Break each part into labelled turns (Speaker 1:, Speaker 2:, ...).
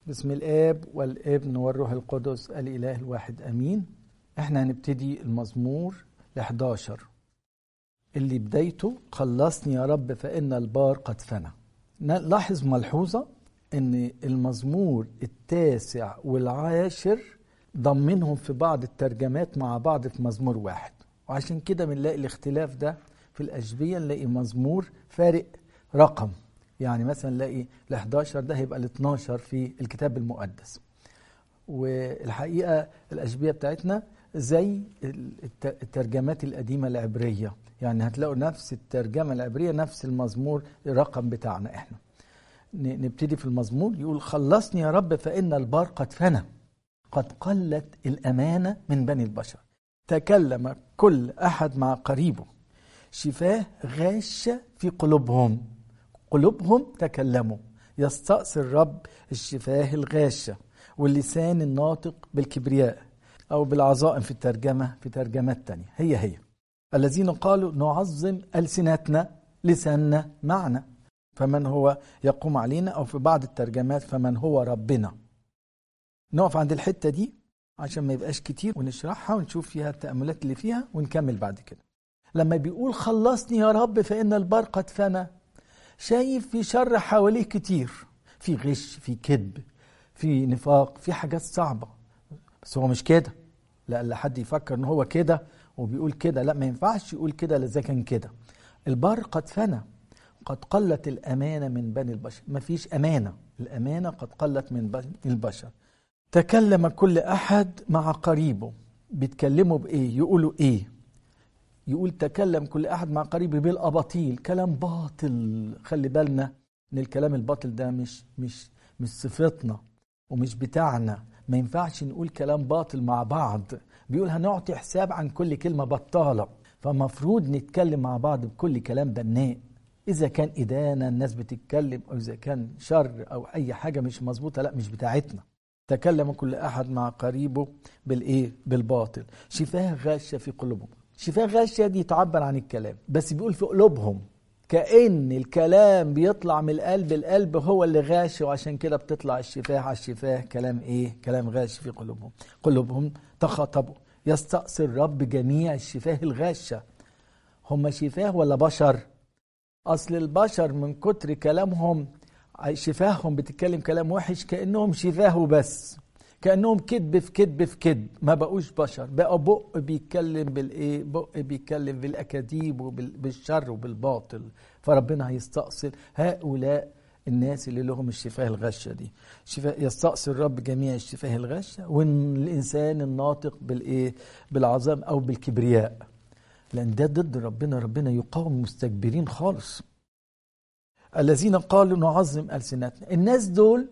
Speaker 1: بسم الاب والابن والروح القدس الاله الواحد امين احنا هنبتدي المزمور ال11 اللي بدايته خلصني يا رب فان البار قد فنى لاحظ ملحوظه ان المزمور التاسع والعاشر ضمنهم في بعض الترجمات مع بعض في مزمور واحد وعشان كده بنلاقي الاختلاف ده في الاشبيه نلاقي مزمور فارق رقم يعني مثلا نلاقي ال 11 ده هيبقى ال 12 في الكتاب المقدس والحقيقه الاشبيه بتاعتنا زي الترجمات القديمه العبريه يعني هتلاقوا نفس الترجمه العبريه نفس المزمور الرقم بتاعنا احنا نبتدي في المزمور يقول خلصني يا رب فان البار قد فنى قد قلت الامانه من بني البشر تكلم كل احد مع قريبه شفاه غاشه في قلوبهم قلوبهم تكلموا يستأصل الرب الشفاه الغاشة واللسان الناطق بالكبرياء أو بالعظائم في الترجمة في ترجمات تانية هي هي الذين قالوا نعظم ألسنتنا لساننا معنا فمن هو يقوم علينا أو في بعض الترجمات فمن هو ربنا نقف عند الحتة دي عشان ما يبقاش كتير ونشرحها ونشوف فيها التأملات اللي فيها ونكمل بعد كده لما بيقول خلصني يا رب فإن البر قد فنى شايف في شر حواليه كتير في غش في كذب في نفاق في حاجات صعبة بس هو مش كده لا حد يفكر ان هو كده وبيقول كده لا ما ينفعش يقول كده اذا كان كده البر قد فنى قد قلت الأمانة من بني البشر ما فيش أمانة الأمانة قد قلت من بني البشر تكلم كل أحد مع قريبه بيتكلموا بإيه يقولوا إيه يقول تكلم كل أحد مع قريبه بالأباطيل كلام باطل خلي بالنا إن الكلام الباطل ده مش مش مش صفتنا ومش بتاعنا ما ينفعش نقول كلام باطل مع بعض بيقول هنعطي حساب عن كل كلمة بطالة فمفروض نتكلم مع بعض بكل كلام بناء إذا كان إدانة الناس بتتكلم أو إذا كان شر أو أي حاجة مش مظبوطة لا مش بتاعتنا تكلم كل أحد مع قريبه بالإيه بالباطل شفاه غاشة في قلوبهم شفاه غاشية دي تعبر عن الكلام بس بيقول في قلوبهم كأن الكلام بيطلع من القلب القلب هو اللي غاشي وعشان كده بتطلع الشفاه على الشفاه كلام ايه كلام غاشي في قلوبهم قلوبهم تخاطبوا يستأصل الرب جميع الشفاه الغاشة هم شفاه ولا بشر أصل البشر من كتر كلامهم شفاههم بتتكلم كلام وحش كأنهم شفاه وبس كانهم كذب في كذب في كذب ما بقوش بشر بقى بق بيتكلم بالايه بق بيتكلم بالاكاذيب وبالشر وبالباطل فربنا هيستأصل هؤلاء الناس اللي لهم الشفاه الغشه دي شفاء يستأصل الرب جميع الشفاه الغشه والانسان الناطق بالايه بالعظام او بالكبرياء لان ده ضد ربنا ربنا يقاوم المستكبرين خالص الذين قالوا نعظم السنتنا الناس دول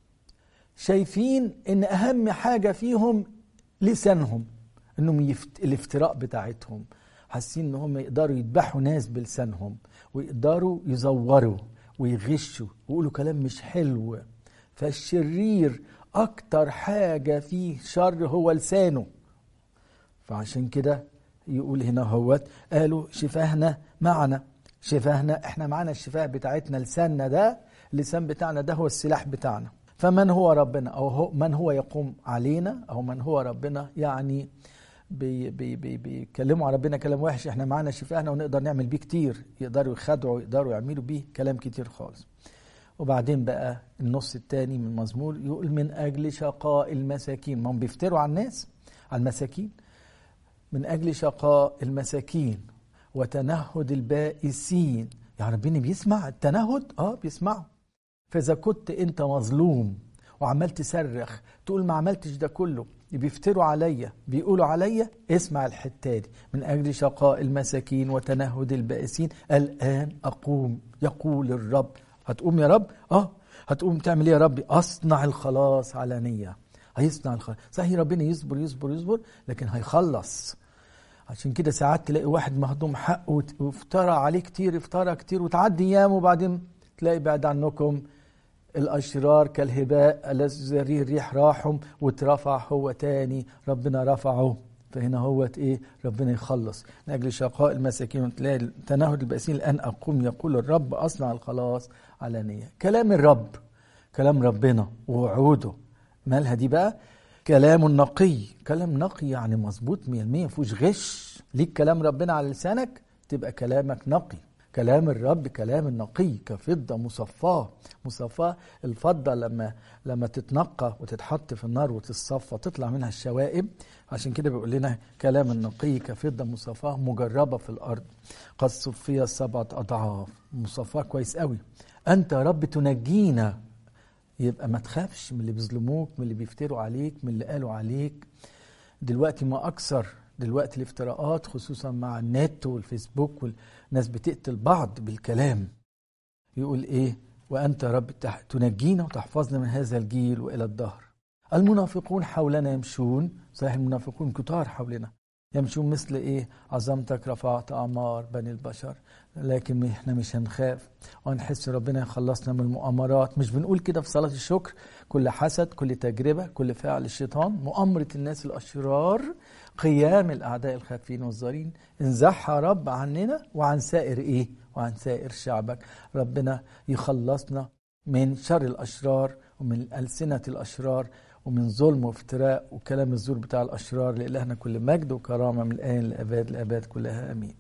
Speaker 1: شايفين ان اهم حاجة فيهم لسانهم انهم يفت... الافتراء بتاعتهم حاسين ان هم يقدروا يذبحوا ناس بلسانهم ويقدروا يزوروا ويغشوا ويقولوا كلام مش حلو فالشرير اكتر حاجة فيه شر هو لسانه فعشان كده يقول هنا هوت قالوا شفاهنا معنا شفاهنا احنا معنا الشفاه بتاعتنا لساننا ده اللسان بتاعنا ده هو السلاح بتاعنا فمن هو ربنا او هو من هو يقوم علينا او من هو ربنا يعني بيكلموا بي بي بي على ربنا كلام وحش احنا معانا شفاهنا ونقدر نعمل بيه كتير يقدروا يخدعوا يقدروا يعملوا بيه كلام كتير خالص وبعدين بقى النص الثاني من المزمور يقول من اجل شقاء المساكين ما هم بيفتروا على الناس على المساكين من اجل شقاء المساكين وتنهد البائسين يعني ربنا بيسمع التنهد اه بيسمعه فإذا كنت أنت مظلوم وعمال تصرخ تقول ما عملتش ده كله بيفتروا عليا بيقولوا عليا اسمع الحتة دي من أجل شقاء المساكين وتنهد البائسين الآن أقوم يقول الرب هتقوم يا رب آه هتقوم تعمل ايه يا ربي اصنع الخلاص علانية هيصنع الخلاص صحيح ربنا يصبر يصبر يصبر لكن هيخلص عشان كده ساعات تلاقي واحد مهضوم حقه وافترى عليه كتير افترى كتير وتعدي ايام وبعدين تلاقي بعد عنكم الأشرار كالهباء الذي الريح راحهم واترفع هو تاني ربنا رفعه فهنا هو ايه ربنا يخلص من اجل شقاء المساكين تلاقي تنهد البائسين الان اقوم يقول الرب اصنع الخلاص علانيه كلام الرب كلام ربنا ووعوده مالها دي بقى كلام نقي كلام نقي يعني مظبوط 100% ما فيهوش غش ليك كلام ربنا على لسانك تبقى كلامك نقي كلام الرب كلام نقي كفضه مصفاه مصفاه الفضه لما لما تتنقى وتتحط في النار وتتصفى تطلع منها الشوائب عشان كده بيقول لنا كلام النقي كفضه مصفاه مجربه في الارض قد صفي سبعه اضعاف مصفاه كويس قوي انت يا رب تنجينا يبقى ما تخافش من اللي بيظلموك من اللي بيفتروا عليك من اللي قالوا عليك دلوقتي ما اكثر دلوقتي الافتراءات خصوصا مع النت والفيسبوك والناس بتقتل بعض بالكلام يقول ايه وانت يا رب تنجينا وتحفظنا من هذا الجيل والى الدهر المنافقون حولنا يمشون صحيح المنافقون كتار حولنا يمشون مثل ايه عظمتك رفعت اعمار بني البشر لكن احنا مش هنخاف وهنحس ربنا يخلصنا من المؤامرات مش بنقول كده في صلاه الشكر كل حسد كل تجربه كل فعل الشيطان مؤامره الناس الاشرار قيام الاعداء الخافين والظالمين انزحها رب عننا وعن سائر ايه وعن سائر شعبك ربنا يخلصنا من شر الاشرار ومن السنه الاشرار ومن ظلم وافتراء وكلام الزور بتاع الأشرار لإلهنا كل مجد وكرامة من الآن لأباد الأباد كلها أمين